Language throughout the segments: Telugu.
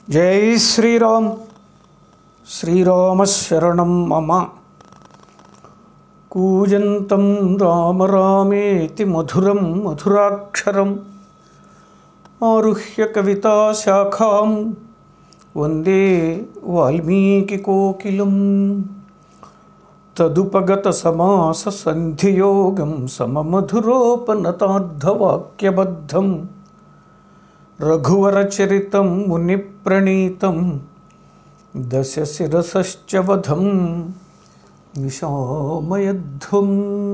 జై శ్రీరామ్ శ్రీరామశరణం మమ కూజంతం రామ రామేతి మధురం మధురాక్షరం ఆరుహ్య కవితాశాఖాం వందే వాల్మీకికోకిలం తదుపగత సమాస సంధియోగం సమమధురోపనతార్థవాక్యబద్ధం రఘువరచరితం మునిప్రణీతం దశశిరసశ్చ వధం నిశామయధ్వం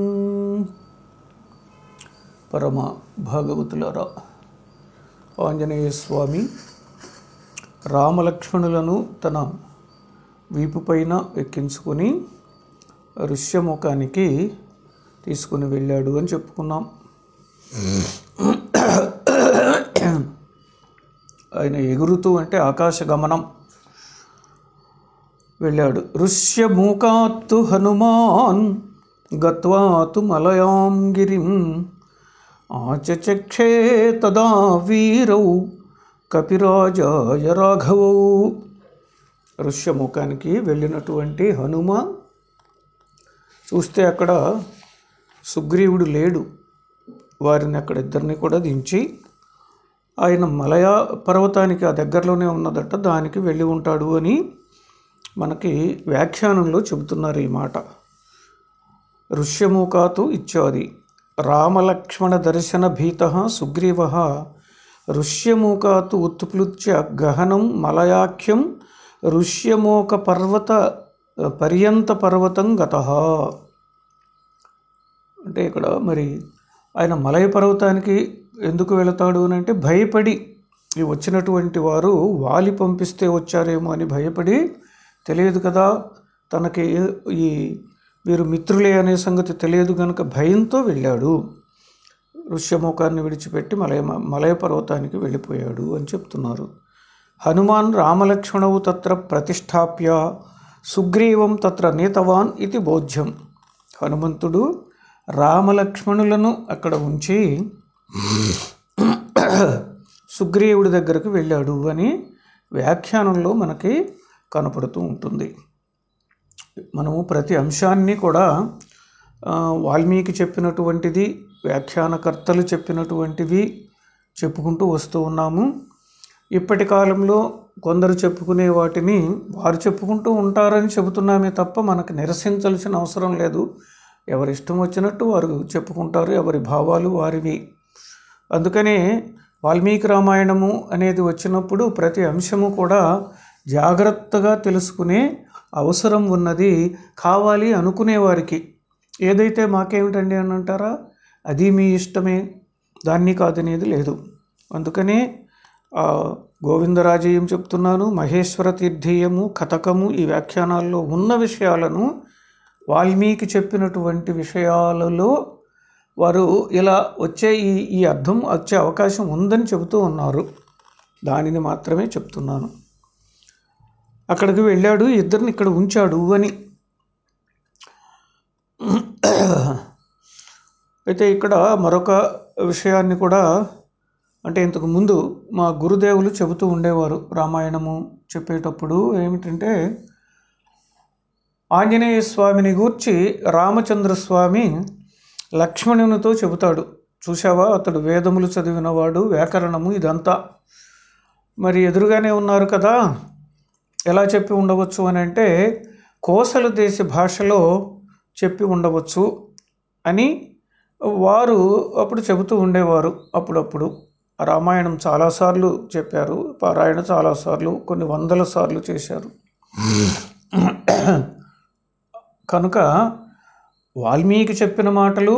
పరమ భాగవతులరా ఆంజనేయ స్వామి రామలక్ష్మణులను తన వీపు పైన ఎక్కించుకొని ఋష్యముఖానికి తీసుకుని వెళ్ళాడు అని చెప్పుకున్నాం ఆయన ఎగురుతూ అంటే ఆకాశ గమనం వెళ్ళాడు ఋష్యమూకాత్తు హనుమాన్ గత్వాతు మలయాం గిరిం ఆచచక్షే తదా వీరౌ కపిరాజాయ రాఘవౌ ఋష్యముఖానికి వెళ్ళినటువంటి హనుమ చూస్తే అక్కడ సుగ్రీవుడు లేడు వారిని అక్కడ ఇద్దరిని కూడా దించి ఆయన మలయా పర్వతానికి ఆ దగ్గరలోనే ఉన్నదట దానికి వెళ్ళి ఉంటాడు అని మనకి వ్యాఖ్యానంలో చెబుతున్నారు ఈ మాట ఋష్యమూకాతు ఇత్యాది రామలక్ష్మణ దర్శన భీత సుగ్రీవ ఋష్యమూకాతు ఉత్ప్లుత్య గహనం మలయాఖ్యం ఋష్యమూక పర్వత పర్యంత పర్వతం గత అంటే ఇక్కడ మరి ఆయన మలయ పర్వతానికి ఎందుకు వెళతాడు అని అంటే భయపడి ఈ వచ్చినటువంటి వారు వాలి పంపిస్తే వచ్చారేమో అని భయపడి తెలియదు కదా తనకి ఈ వీరు మిత్రులే అనే సంగతి తెలియదు కనుక భయంతో వెళ్ళాడు ఋష్యముఖాన్ని విడిచిపెట్టి మలయ మలయ పర్వతానికి వెళ్ళిపోయాడు అని చెప్తున్నారు హనుమాన్ రామలక్ష్మణవు తత్ర ప్రతిష్టాప్య సుగ్రీవం తత్ర నీతవాన్ ఇది బోధ్యం హనుమంతుడు రామలక్ష్మణులను అక్కడ ఉంచి సుగ్రీవుడి దగ్గరకు వెళ్ళాడు అని వ్యాఖ్యానంలో మనకి కనపడుతూ ఉంటుంది మనము ప్రతి అంశాన్ని కూడా ఆ, వాల్మీకి చెప్పినటువంటిది వ్యాఖ్యానకర్తలు చెప్పినటువంటివి చెప్పుకుంటూ వస్తూ ఉన్నాము ఇప్పటి కాలంలో కొందరు చెప్పుకునే వాటిని వారు చెప్పుకుంటూ ఉంటారని చెబుతున్నామే తప్ప మనకు నిరసించాల్సిన అవసరం లేదు ఎవరి ఇష్టం వచ్చినట్టు వారు చెప్పుకుంటారు ఎవరి భావాలు వారివి అందుకనే వాల్మీకి రామాయణము అనేది వచ్చినప్పుడు ప్రతి అంశము కూడా జాగ్రత్తగా తెలుసుకునే అవసరం ఉన్నది కావాలి అనుకునే వారికి ఏదైతే మాకేమిటండి అని అంటారా అది మీ ఇష్టమే దాన్ని కాదనేది లేదు అందుకనే ఆ, గోవిందరాజేయం చెప్తున్నాను మహేశ్వర తీర్థీయము కథకము ఈ వ్యాఖ్యానాల్లో ఉన్న విషయాలను వాల్మీకి చెప్పినటువంటి విషయాలలో వారు ఇలా వచ్చే ఈ ఈ అర్థం వచ్చే అవకాశం ఉందని చెబుతూ ఉన్నారు దానిని మాత్రమే చెప్తున్నాను అక్కడికి వెళ్ళాడు ఇద్దరిని ఇక్కడ ఉంచాడు అని అయితే ఇక్కడ మరొక విషయాన్ని కూడా అంటే ఇంతకు ముందు మా గురుదేవులు చెబుతూ ఉండేవారు రామాయణము చెప్పేటప్పుడు ఏమిటంటే ఆంజనేయ స్వామిని గూర్చి రామచంద్ర స్వామి లక్ష్మణునితో చెబుతాడు చూసావా అతడు వేదములు చదివినవాడు వ్యాకరణము ఇదంతా మరి ఎదురుగానే ఉన్నారు కదా ఎలా చెప్పి ఉండవచ్చు అని అంటే కోసల దేశ భాషలో చెప్పి ఉండవచ్చు అని వారు అప్పుడు చెబుతూ ఉండేవారు అప్పుడప్పుడు రామాయణం చాలాసార్లు చెప్పారు పారాయణ చాలాసార్లు కొన్ని వందల సార్లు చేశారు కనుక వాల్మీకి చెప్పిన మాటలు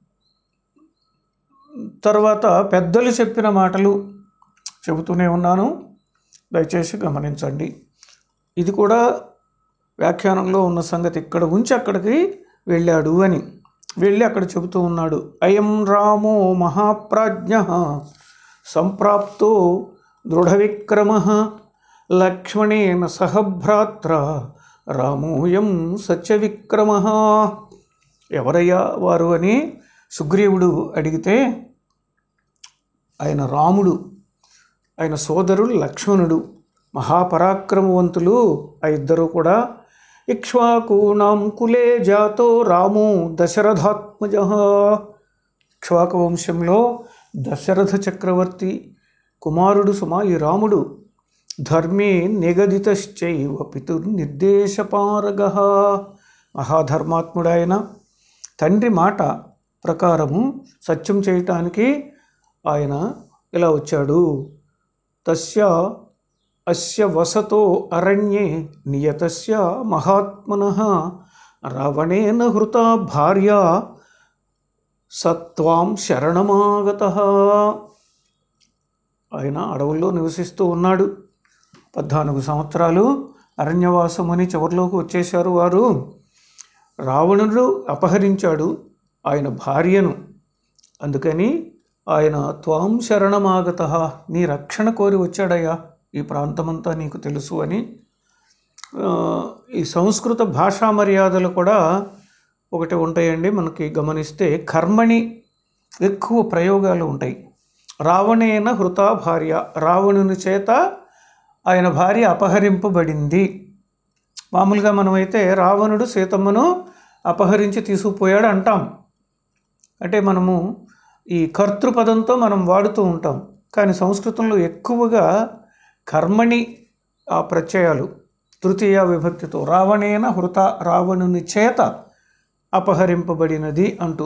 తర్వాత పెద్దలు చెప్పిన మాటలు చెబుతూనే ఉన్నాను దయచేసి గమనించండి ఇది కూడా వ్యాఖ్యానంలో ఉన్న సంగతి ఇక్కడ ఉంచి అక్కడికి వెళ్ళాడు అని వెళ్ళి అక్కడ చెబుతూ ఉన్నాడు అయం రామో మహాప్రాజ్ఞ సంప్రాప్తో దృఢ విక్రమ లక్ష్మణేన సహభ్రాత్ర రామోయం సత్యవిక్రమ ఎవరయ్యా వారు అని సుగ్రీవుడు అడిగితే ఆయన రాముడు ఆయన సోదరుడు లక్ష్మణుడు మహాపరాక్రమవంతులు ఆ ఇద్దరు కూడా ఇక్ష్వాకూణాం కులే జాతో రామో దశరథాత్మజ ఇక్ష్వాకు వంశంలో దశరథ చక్రవర్తి కుమారుడు సుమా ఈ రాముడు ధర్మే నిగదితశ్చైవ పితుర్నిర్దేశపారగ మహాధర్మాత్ముడైన తండ్రి మాట ప్రకారము సత్యం చేయటానికి ఆయన ఇలా వచ్చాడు తస్య అస్య వసతో అరణ్యే నియతస్య మహాత్మన రావణేన హృత భార్య సత్వాం శరణమాగత ఆయన అడవుల్లో నివసిస్తూ ఉన్నాడు పద్నాలుగు సంవత్సరాలు అరణ్యవాసం అని చివరిలోకి వచ్చేశారు వారు రావణుడు అపహరించాడు ఆయన భార్యను అందుకని ఆయన త్వాం శరణమాగత నీ రక్షణ కోరి వచ్చాడయ్యా ఈ ప్రాంతమంతా నీకు తెలుసు అని ఆ, ఈ సంస్కృత భాషా మర్యాదలు కూడా ఒకటి ఉంటాయండి మనకి గమనిస్తే కర్మణి ఎక్కువ ప్రయోగాలు ఉంటాయి రావణేన హృత భార్య రావణుని చేత ఆయన భార్య అపహరింపబడింది మామూలుగా మనమైతే రావణుడు సీతమ్మను అపహరించి తీసుకుపోయాడు అంటాం అంటే మనము ఈ కర్తృపదంతో మనం వాడుతూ ఉంటాం కానీ సంస్కృతంలో ఎక్కువగా కర్మణి ఆ ప్రత్యయాలు తృతీయ విభక్తితో రావణేన హృత రావణుని చేత అపహరింపబడినది అంటూ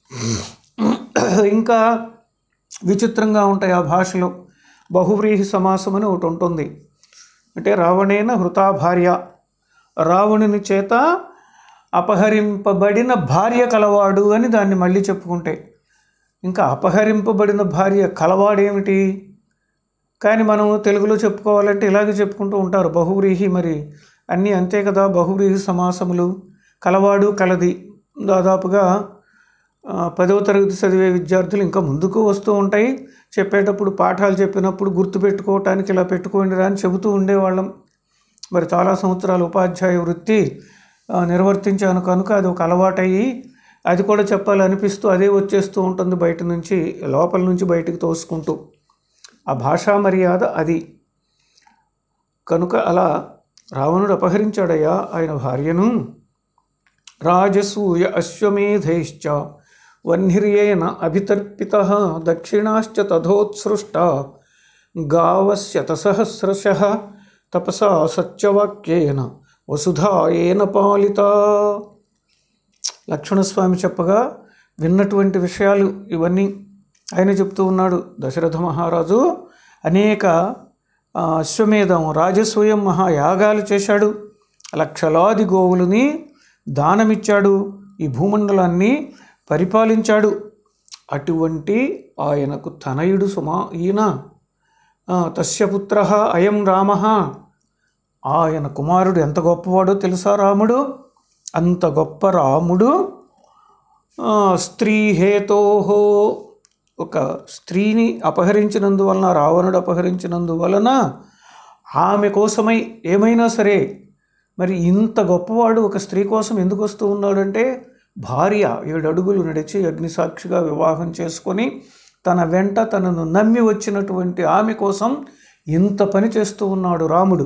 ఇంకా విచిత్రంగా ఉంటాయి ఆ భాషలో బహువ్రీహి సమాసం అని ఒకటి ఉంటుంది అంటే రావణేన హృతా భార్య రావణుని చేత అపహరింపబడిన భార్య కలవాడు అని దాన్ని మళ్ళీ చెప్పుకుంటే ఇంకా అపహరింపబడిన భార్య కలవాడేమిటి కానీ మనం తెలుగులో చెప్పుకోవాలంటే ఇలాగే చెప్పుకుంటూ ఉంటారు బహువ్రీహి మరి అన్నీ అంతే కదా బహువ్రీహి సమాసములు కలవాడు కలది దాదాపుగా ఆ, పదవ తరగతి చదివే విద్యార్థులు ఇంకా ముందుకు వస్తూ ఉంటాయి చెప్పేటప్పుడు పాఠాలు చెప్పినప్పుడు గుర్తుపెట్టుకోవటానికి ఇలా పెట్టుకోండిరా అని చెబుతూ ఉండేవాళ్ళం మరి చాలా సంవత్సరాలు ఉపాధ్యాయ వృత్తి ఆ, నిర్వర్తించాను కనుక అది ఒక అలవాటయ్యి అది కూడా చెప్పాలనిపిస్తూ అదే వచ్చేస్తూ ఉంటుంది బయట నుంచి లోపల నుంచి బయటకు తోసుకుంటూ ఆ భాషా మర్యాద అది కనుక అలా రావణుడు అపహరించాడయ్యా ఆయన భార్యను రాజసూయ అశ్వమేధైశ్చ వన్హిర్యేన అభితర్పిత దక్షిణాశ్చ తథోత్సృష్ట గావశతసహస్రశ తపసా సత్యవాక్యేన వసుధాయేన పాలిత లక్ష్మణస్వామి చెప్పగా విన్నటువంటి విషయాలు ఇవన్నీ ఆయన చెప్తూ ఉన్నాడు దశరథ మహారాజు అనేక ఆ, అశ్వమేధం రాజసూయం మహాయాగాలు చేశాడు లక్షలాది గోవులని దానమిచ్చాడు ఈ భూమండలాన్ని పరిపాలించాడు అటువంటి ఆయనకు తనయుడు సుమా ఈయన ఆ, తస్య పుత్ర అయం రామ ఆయన కుమారుడు ఎంత గొప్పవాడో తెలుసా రాముడు అంత గొప్ప రాముడు ఆ, స్త్రీ హేతోహో ఒక స్త్రీని అపహరించినందువలన రావణుడు అపహరించినందువలన ఆమె కోసమై ఏమైనా సరే మరి ఇంత గొప్పవాడు ఒక స్త్రీ కోసం ఎందుకు వస్తూ ఉన్నాడంటే భార్య ఏడు అడుగులు నడిచి అగ్నిసాక్షిగా వివాహం చేసుకొని తన వెంట తనను నమ్మి వచ్చినటువంటి ఆమె కోసం ఇంత పని చేస్తూ ఉన్నాడు రాముడు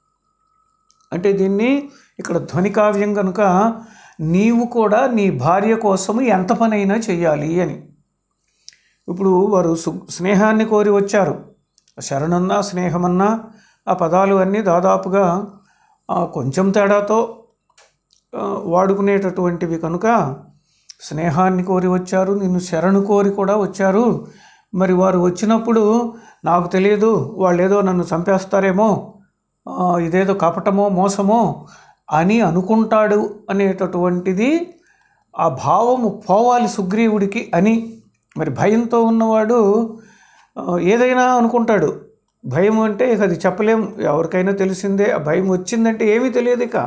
అంటే దీన్ని ఇక్కడ ధ్వనికావ్యం కనుక నీవు కూడా నీ భార్య కోసము ఎంత పనైనా చెయ్యాలి అని ఇప్పుడు వారు సు స్నేహాన్ని కోరి వచ్చారు శరణన్నా స్నేహమన్నా ఆ పదాలు అన్నీ దాదాపుగా ఆ, కొంచెం తేడాతో ఆ, వాడుకునేటటువంటివి కనుక స్నేహాన్ని కోరి వచ్చారు నిన్ను శరణు కోరి కూడా వచ్చారు మరి వారు వచ్చినప్పుడు నాకు తెలియదు వాళ్ళు ఏదో నన్ను చంపేస్తారేమో ఆ, ఇదేదో కపటమో మోసమో అని అనుకుంటాడు అనేటటువంటిది ఆ భావము పోవాలి సుగ్రీవుడికి అని మరి భయంతో ఉన్నవాడు ఆ, ఏదైనా అనుకుంటాడు భయం అంటే ఇక అది చెప్పలేం ఎవరికైనా తెలిసిందే ఆ భయం వచ్చిందంటే ఏమీ తెలియదు ఇక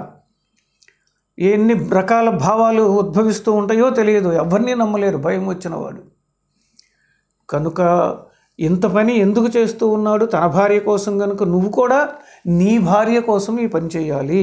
ఎన్ని రకాల భావాలు ఉద్భవిస్తూ ఉంటాయో తెలియదు ఎవరిని నమ్మలేరు భయం వచ్చినవాడు కనుక ఇంత పని ఎందుకు చేస్తూ ఉన్నాడు తన భార్య కోసం కనుక నువ్వు కూడా నీ భార్య కోసం ఈ పని చేయాలి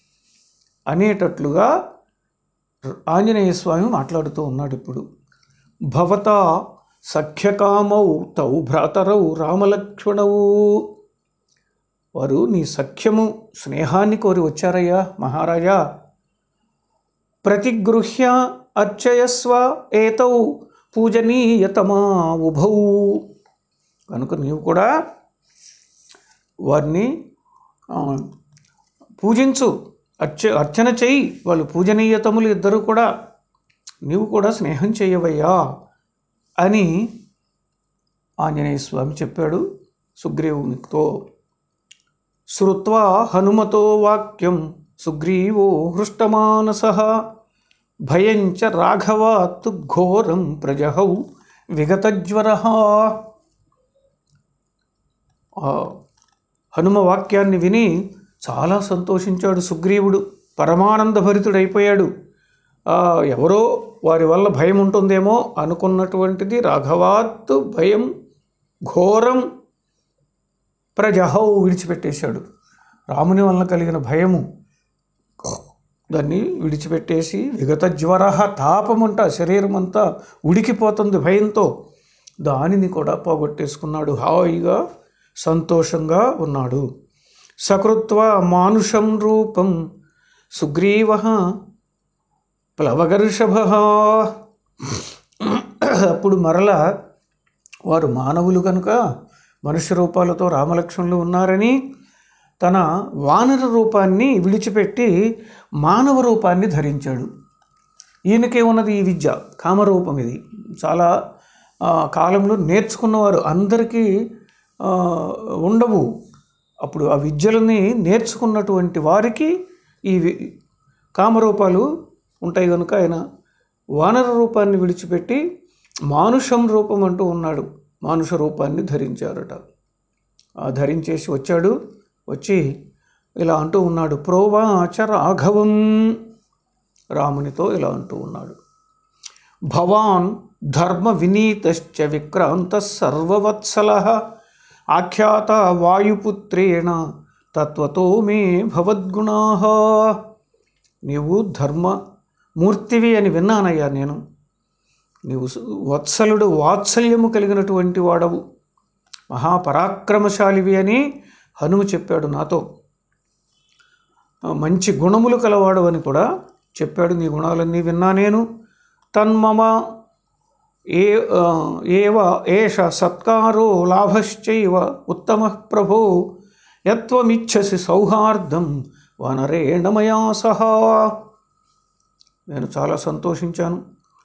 అనేటట్లుగా ఆంజనేయ స్వామి మాట్లాడుతూ ఉన్నాడు ఇప్పుడు భవత సఖ్యకామౌ తౌ భ్రాతరౌ రామలక్ష్మణవు వారు నీ సఖ్యము స్నేహాన్ని కోరి వచ్చారయ్యా మహారాజా ప్రతిగృహ్య అర్చయస్వ ఏతౌ పూజనీయతమా ఉభౌ కనుక నీవు కూడా వారిని ఆ, పూజించు అర్చ అర్చన చెయ్యి వాళ్ళు పూజనీయతములు ఇద్దరు కూడా నీవు కూడా స్నేహం చేయవయ్యా అని ఆంజనేయ స్వామి చెప్పాడు సుగ్రీవునితో శ్రుత్వా హనుమతో వాక్యం సుగ్రీవో హృష్టమానస భయంచ రాఘవాత్తు ఘోరం ప్రజహౌ విగతజ్వర హనుమ వాక్యాన్ని విని చాలా సంతోషించాడు సుగ్రీవుడు పరమానంద భరితుడైపోయాడు ఆ, ఎవరో వారి వల్ల భయం ఉంటుందేమో అనుకున్నటువంటిది రాఘవాత్తు భయం ఘోరం ప్రజహౌ విడిచిపెట్టేశాడు రాముని వలన కలిగిన భయము దాన్ని విడిచిపెట్టేసి విగత జ్వర తాపమంట శరీరం అంతా ఉడికిపోతుంది భయంతో దానిని కూడా పోగొట్టేసుకున్నాడు హాయిగా సంతోషంగా ఉన్నాడు సకృత్వ మానుషం రూపం సుగ్రీవ ప్లవగర్షభ అప్పుడు మరలా వారు మానవులు కనుక మనుష్య రూపాలతో రామలక్ష్మణులు ఉన్నారని తన వానర రూపాన్ని విడిచిపెట్టి మానవ రూపాన్ని ధరించాడు ఈయనకే ఉన్నది ఈ విద్య కామరూపం ఇది చాలా ఆ, కాలంలో నేర్చుకున్నవారు అందరికీ ఆ, ఉండవు అప్పుడు ఆ విద్యలని నేర్చుకున్నటువంటి వారికి ఈ వి- కామరూపాలు ఉంటాయి కనుక ఆయన వానర రూపాన్ని విడిచిపెట్టి మానుషం రూపం అంటూ ఉన్నాడు మానుష రూపాన్ని ధరించారట ఆ ధరించేసి వచ్చాడు వచ్చి ఇలా అంటూ ఉన్నాడు ప్రోవాచ రాఘవం రామునితో ఇలా అంటూ ఉన్నాడు భవాన్ ధర్మ వినీతశ్చ విక్రాంత సర్వవత్సల ఆఖ్యాత వాయుపుత్రేణ తత్వతో మే భవద్గుణా నీవు ధర్మ మూర్తివి అని విన్నానయ్యా నేను నీవు సు- వత్సలుడు వాత్సల్యము కలిగినటువంటి వాడవు మహాపరాక్రమశాలివి అని హనుమ చెప్పాడు నాతో ఆ, మంచి గుణములు కలవాడు అని కూడా చెప్పాడు నీ గుణాలన్నీ విన్నా నేను తన్మమ ఏ ఆ, ఏవ ఏష సత్కారో లాభశ్చైవ ఉత్తమ ప్రభో యత్వమిచ్చసి సౌహార్దం వనరేణ మయా సహా నేను చాలా సంతోషించాను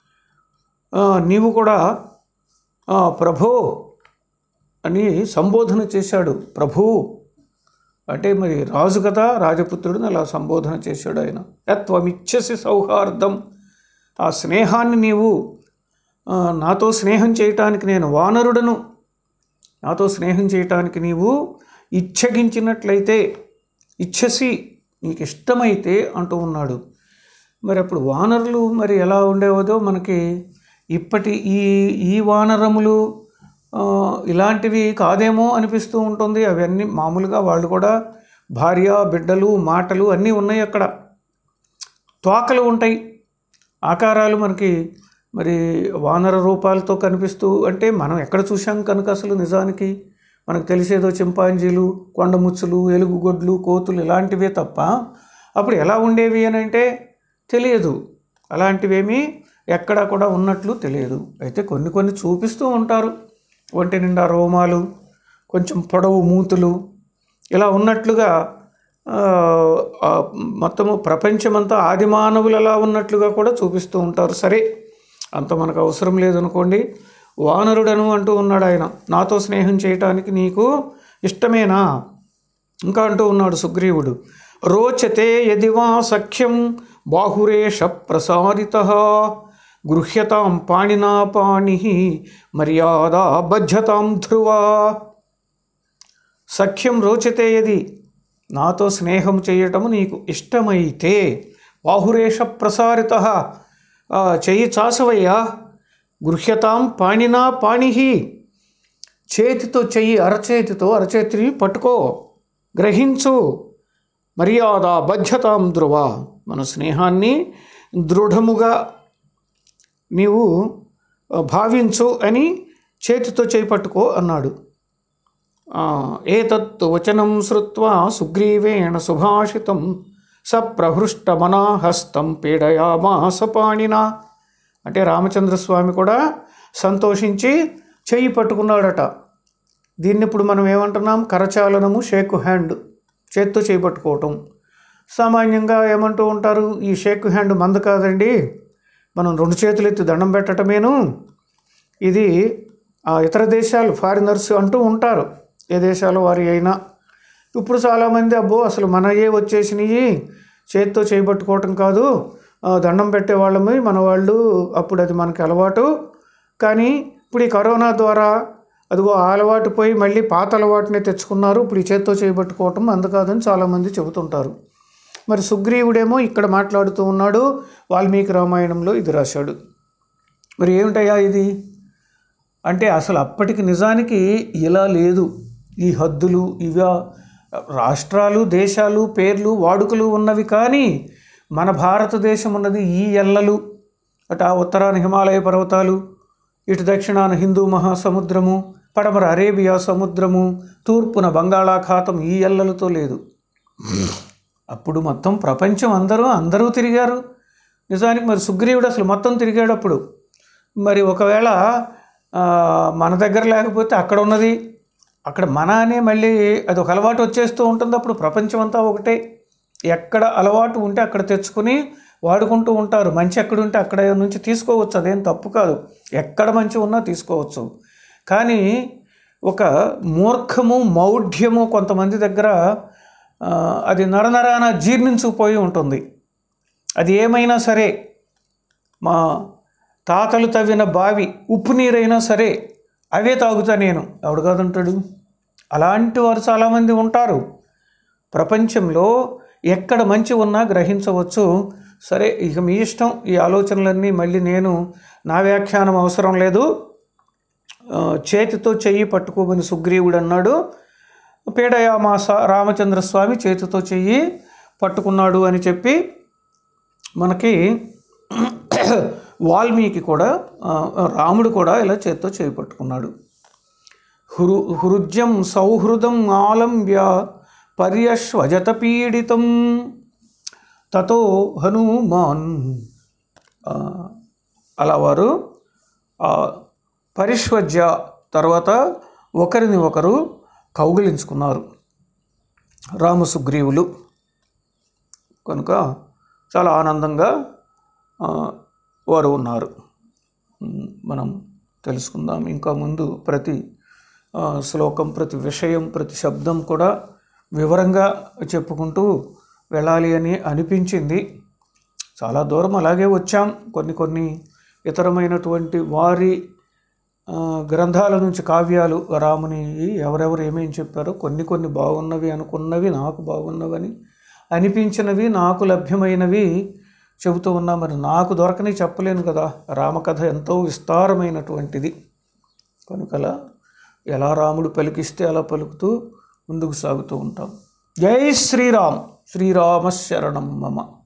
ఆ, నీవు కూడా ఆ, ప్రభో అని సంబోధన చేశాడు ప్రభు అంటే మరి రాజు కదా రాజపుత్రుడిని అలా సంబోధన చేశాడు ఆయన యత్వమిచ్చసి సౌహార్దం ఆ స్నేహాన్ని నీవు ఆ, నాతో స్నేహం చేయటానికి నేను వానరుడను నాతో స్నేహం చేయటానికి నీవు ఇచ్చగించినట్లయితే ఇచ్చసి నీకు ఇష్టమైతే అంటూ ఉన్నాడు మరి అప్పుడు వానరులు మరి ఎలా ఉండేవదో మనకి ఇప్పటి ఈ ఈ వానరములు ఆ, ఇలాంటివి కాదేమో అనిపిస్తూ ఉంటుంది అవన్నీ మామూలుగా వాళ్ళు కూడా భార్య బిడ్డలు మాటలు అన్నీ ఉన్నాయి అక్కడ తోకలు ఉంటాయి ఆకారాలు మనకి మరి వానర రూపాలతో కనిపిస్తూ అంటే మనం ఎక్కడ చూసాం కనుక అసలు నిజానికి మనకు తెలిసేదో చింపాంజీలు కొండముచ్చులు ఎలుగుగొడ్లు కోతులు ఇలాంటివే తప్ప అప్పుడు ఎలా ఉండేవి అని అంటే తెలియదు అలాంటివేమీ ఎక్కడా కూడా ఉన్నట్లు తెలియదు అయితే కొన్ని కొన్ని చూపిస్తూ ఉంటారు ఒంటి నిండా రోమాలు కొంచెం పొడవు మూతులు ఇలా ఉన్నట్లుగా ఆ, ఆ, మొత్తము ప్రపంచమంతా ఆది మానవులు ఎలా ఉన్నట్లుగా కూడా చూపిస్తూ ఉంటారు సరే అంత మనకు అవసరం లేదనుకోండి వానరుడను అంటూ ఉన్నాడు ఆయన నాతో స్నేహం చేయటానికి నీకు ఇష్టమేనా ఇంకా అంటూ ఉన్నాడు సుగ్రీవుడు రోచతే యది వా సఖ్యం బాహురేష ప్రసారిత గృహ్యతాం పాణినా పాణి మర్యాదా బధ్యతాం ధ్రువా సఖ్యం రోచతే యది నాతో స్నేహం చేయటము నీకు ఇష్టమైతే బాహురేష ప్రసారిత ఆ, చెయ్యి చాసవయ్యా గృహ్యతాం పాణినా పాణి చేతితో చెయ్యి అరచేతితో అరచేతిని పట్టుకో గ్రహించు మర్యాద బధ్యతాం ధ్రువ మన స్నేహాన్ని దృఢముగా నీవు ఆ, భావించు అని చేతితో చేయి పట్టుకో అన్నాడు ఆ, ఏతత్తు వచనం శ్రుత్వా సుగ్రీవేణ సుభాషితం స ప్రహృష్టమనాహస్తం పీడయామాస పాణినా అంటే రామచంద్రస్వామి కూడా సంతోషించి చెయ్యి పట్టుకున్నాడట దీన్ని ఇప్పుడు మనం ఏమంటున్నాం కరచాలనము షేక్ హ్యాండ్ చేత్తో చేపట్టుకోవటం సామాన్యంగా ఏమంటూ ఉంటారు ఈ షేక్ హ్యాండ్ మంద కాదండి మనం రెండు చేతులు ఎత్తి దండం పెట్టడమేను ఇది ఆ, ఇతర దేశాలు ఫారినర్స్ అంటూ ఉంటారు ఏ దేశాల వారి అయినా ఇప్పుడు చాలామంది అబ్బో అసలు మనయే వచ్చేసినాయి చేత్తో చేయబట్టుకోవటం కాదు ఆ, దండం పెట్టే వాళ్ళమి మన వాళ్ళు అప్పుడు అది మనకి అలవాటు కానీ ఇప్పుడు ఈ కరోనా ద్వారా అదిగో ఆ అలవాటు పోయి మళ్ళీ పాత అలవాటునే తెచ్చుకున్నారు ఇప్పుడు ఈ చేత్తో చేయబట్టుకోవటం అందుకాదని చాలామంది చెబుతుంటారు మరి సుగ్రీవుడేమో ఇక్కడ మాట్లాడుతూ ఉన్నాడు వాల్మీకి రామాయణంలో ఇది రాశాడు మరి ఏమిటయ్యా ఇది అంటే అసలు అప్పటికి నిజానికి ఇలా లేదు ఈ హద్దులు ఇవా రాష్ట్రాలు దేశాలు పేర్లు వాడుకలు ఉన్నవి కానీ మన భారతదేశం ఉన్నది ఈ ఎల్లలు అటు ఆ ఉత్తరాన హిమాలయ పర్వతాలు ఇటు దక్షిణాన హిందూ మహాసముద్రము పడమర అరేబియా సముద్రము తూర్పున బంగాళాఖాతం ఈ ఎల్లలతో లేదు అప్పుడు మొత్తం ప్రపంచం అందరూ అందరూ తిరిగారు నిజానికి మరి సుగ్రీవుడు అసలు మొత్తం తిరిగాడు అప్పుడు మరి ఒకవేళ ఆ, మన దగ్గర లేకపోతే అక్కడ ఉన్నది అక్కడ మన అనే మళ్ళీ అది ఒక అలవాటు వచ్చేస్తూ ఉంటుంది అప్పుడు ప్రపంచం అంతా ఒకటే ఎక్కడ అలవాటు ఉంటే అక్కడ తెచ్చుకుని వాడుకుంటూ ఉంటారు మంచి ఎక్కడ ఉంటే అక్కడ నుంచి తీసుకోవచ్చు అదేం తప్పు కాదు ఎక్కడ మంచి ఉన్నా తీసుకోవచ్చు కానీ ఒక మూర్ఖము మౌఢ్యము కొంతమంది దగ్గర ఆ, అది నరనరాన జీర్ణించుకుపోయి ఉంటుంది అది ఏమైనా సరే మా తాతలు తవ్విన బావి ఉప్పు నీరైనా సరే అవే తాగుతా నేను ఎవడు కాదంటాడు అలాంటి వారు చాలామంది ఉంటారు ప్రపంచంలో ఎక్కడ మంచి ఉన్నా గ్రహించవచ్చు సరే ఇక మీ ఇష్టం ఈ ఆలోచనలన్నీ మళ్ళీ నేను నా వ్యాఖ్యానం అవసరం లేదు ఆ, చేతితో చెయ్యి పట్టుకోమని సుగ్రీవుడు అన్నాడు పీడయామాస రామచంద్రస్వామి చేతితో చెయ్యి పట్టుకున్నాడు అని చెప్పి మనకి వాల్మీకి కూడా ఆ, రాముడు కూడా ఇలా చేత్తో చేయి పట్టుకున్నాడు హృ హృద్యం సౌహృదం ఆలంబ్య పర్యశ్వజత పీడితం తతో హనుమాన్ ఆ, అలా వారు ఆ, పరిష్వజ్య తర్వాత ఒకరిని ఒకరు కౌగిలించుకున్నారు రామసుగ్రీవులు కనుక చాలా ఆనందంగా ఆ, వారు ఉన్నారు ఉమ్, మనం తెలుసుకుందాం ఇంకా ముందు ప్రతి ఆ, శ్లోకం ప్రతి విషయం ప్రతి శబ్దం కూడా వివరంగా చెప్పుకుంటూ వెళ్ళాలి అని అనిపించింది చాలా దూరం అలాగే వచ్చాం కొన్ని కొన్ని ఇతరమైనటువంటి వారి ఆ, గ్రంథాల నుంచి కావ్యాలు రాముని ఎవరెవరు ఏమేం చెప్పారో కొన్ని కొన్ని బాగున్నవి అనుకున్నవి నాకు బాగున్నవని అనిపించినవి నాకు లభ్యమైనవి చెబుతూ ఉన్నా మరి నాకు దొరకని చెప్పలేను కదా రామకథ ఎంతో విస్తారమైనటువంటిది కనుకలా ఎలా రాముడు పలికిస్తే అలా పలుకుతూ ముందుకు సాగుతూ ఉంటాం జై శ్రీరామ్ శ్రీరామ శరణం మమ